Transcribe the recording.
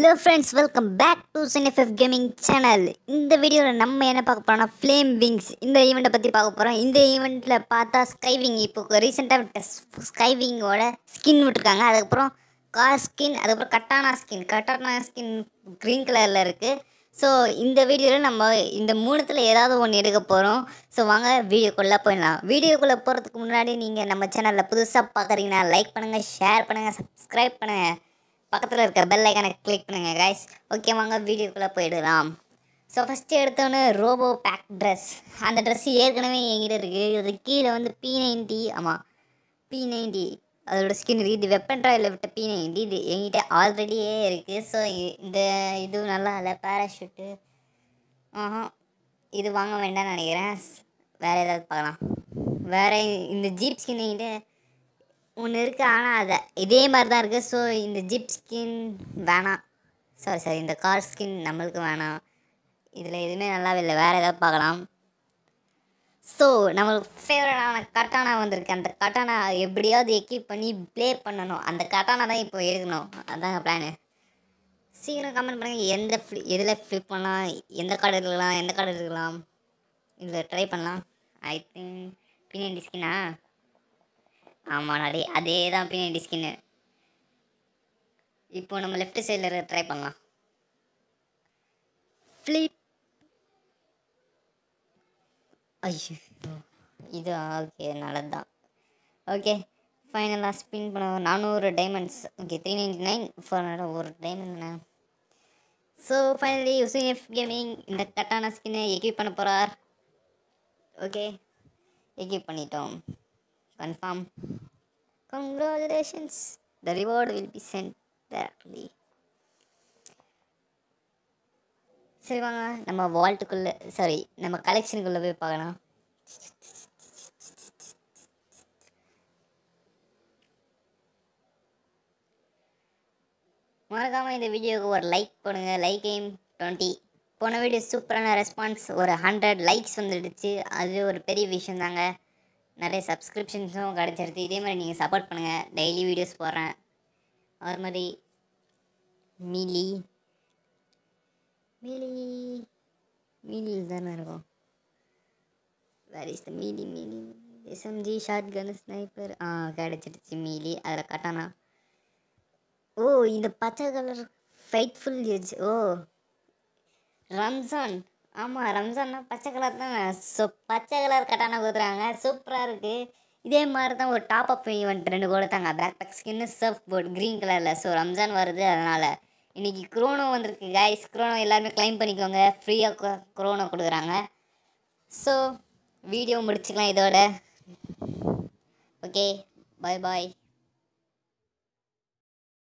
hello friends welcome back to FF gaming channel இந்த வீடியோவில் நம்ம என்ன பார்க்க போகிறோம்னா ஃப்ளேம் விங்ஸ் இந்த ஈவெண்ட்டை பற்றி பார்க்க போகிறோம் இந்த ஈவெண்ட்டில் பார்த்தா ஸ்கைவிங் இப்போ ரீசெண்டாக ஸ்கைவிங்கோட ஸ்கின் விட்டுருக்காங்க அதுக்கப்புறம் கார் ஸ்கின் அதுக்கப்புறம் katana skin katana skin green கலரில் இருக்குது ஸோ இந்த வீடியோவில் நம்ம இந்த மூணுத்தில் ஏதாவது ஒன்று எடுக்க போகிறோம் ஸோ வாங்க வீடியோக்குள்ளே போயிடலாம் வீடியோக்குள்ளே போகிறதுக்கு முன்னாடி நீங்கள் நம்ம சேனலில் புதுசாக பார்க்குறீங்கன்னா லைக் பண்ணுங்கள் ஷேர் பண்ணுங்கள் சப்ஸ்கிரைப் பண்ணுங்கள் பக்கத்தில் இருக்க பெல் ஐக்கானை கிளிக் பண்ணுங்கள் கைஸ் ஓகே வாங்க வீடியோக்குள்ளே போயிடலாம் ஸோ ஃபஸ்ட்டு எடுத்தோன்னே ரோபோ பேக் ட்ரெஸ் அந்த ட்ரெஸ் ஏற்கனவே என்கிட்ட இருக்குது அது கீழே வந்து பி நைன்டி ஆமாம் பி நைன்டி அதோட ஸ்கின் இருக்குது இது வெப்பன் ட்ராயில் விட்ட பி நைன்டி இது என்கிட்ட ஆல்ரெடியே இருக்குது ஸோ இந்த இது நல்லா இல்லை பேராஷூட்டு ஆஹா இது வாங்க வேண்டாம்னு நினைக்கிறேன் வேறு ஏதாவது பார்க்கலாம் வேறு இந்த ஜீப் ஸ்கின் என்கிட்ட ஒன்று இருக்குது ஆனால் அதை இதே மாதிரி தான் இருக்குது ஸோ இந்த ஜிப் ஸ்கின் வேணாம் சாரி சாரி இந்த கார் ஸ்கின் நம்மளுக்கு வேணாம் இதில் எதுவுமே நல்லாவே இல்லை வேறு ஏதாவது பார்க்கலாம் ஸோ நம்மளுக்கு ஃபேவரட்டான கட்டானா வந்திருக்கு அந்த கட்டானா எப்படியாவது எக்யூப் பண்ணி ப்ளே பண்ணணும் அந்த கட்டானா தான் இப்போ எடுக்கணும் அதாங்க பிளானு சீக்கிரம் கமெண்ட் பண்ணுங்கள் எந்த ஃப்ளி எதில் ஃப்ளிப் பண்ணலாம் எந்த கார்டு எடுக்கலாம் எந்த கார்டு எடுக்கலாம் இதில் ட்ரை பண்ணலாம் ஐ திங்க் பின்னாடி ஸ்கின்னா ஆமாடாடி அதே தான் பின்னாடி ஸ்கின்னு இப்போ நம்ம லெஃப்ட் சைடில் ட்ரை பண்ணலாம் ஃப்ளிப் ஐயோ இது ஓகே நல்லது தான் ஓகே ஃபைனலாக ஸ்பின் பண்ண நானூறு diamonds okay three ninety nine four hundred ஒரு diamond so finally UCF gaming இந்த கட்டான ஸ்கின்னை எக்யூப் பண்ண போகிறார் ஓகே எக்யூப் பண்ணிட்டோம் confirm congratulations the reward will be sent directly சரி வாங்க நம்ம வால்ட்டுக்குள்ளே சாரி நம்ம கலெக்ஷனுக்குள்ளே போய் பார்க்கலாம் மறக்காமல் இந்த வீடியோவுக்கு ஒரு லைக் பண்ணுங்க லைக் எய்ம் டுவெண்ட்டி போன வீடியோ சூப்பரான ரெஸ்பான்ஸ் ஒரு ஹண்ட்ரட் லைக்ஸ் வந்துடுச்சு அது ஒரு பெரிய விஷயம் தாங்க நிறைய சப்ஸ்கிரிப்ஷன்ஸும் கிடச்சிருது இதே மாதிரி நீங்கள் சப்போர்ட் பண்ணுங்கள் டெய்லி வீடியோஸ் போடுறேன் அது மாதிரி மிலி மிலி மிலியில் தானே இருக்கும் where is the melee melee SMG shotgun sniper ஆ கிடச்சிடுச்சு மீலி அதில் கட்டானா ஓ இந்த பச்சை கலர் ஃபைட்ஃபுல் எஜ் ஓ ரம்ஜான் ஆமாம் ரம்ஜான்னா பச்சை கலர் தான் ஸோ பச்சை கலர் கட்டானா கொடுத்துறாங்க சூப்பராக இருக்குது இதே மாதிரி தான் ஒரு டாப் அப் ஈவெண்ட் ரெண்டு கொடுத்தாங்க பேக் பேக் ஸ்கின்னு சர்ஃப் போர்ட் க்ரீன் கலரில் ஸோ ரம்ஜான் வருது அதனால் இன்றைக்கி குரோனோ வந்திருக்கு கைஸ் குரோனோ எல்லாருமே க்ளைம் பண்ணிக்கோங்க ஃப்ரீயாக குரோனோ கொடுக்குறாங்க ஸோ வீடியோ முடிச்சுக்கலாம் இதோட ஓகே பாய் பாய்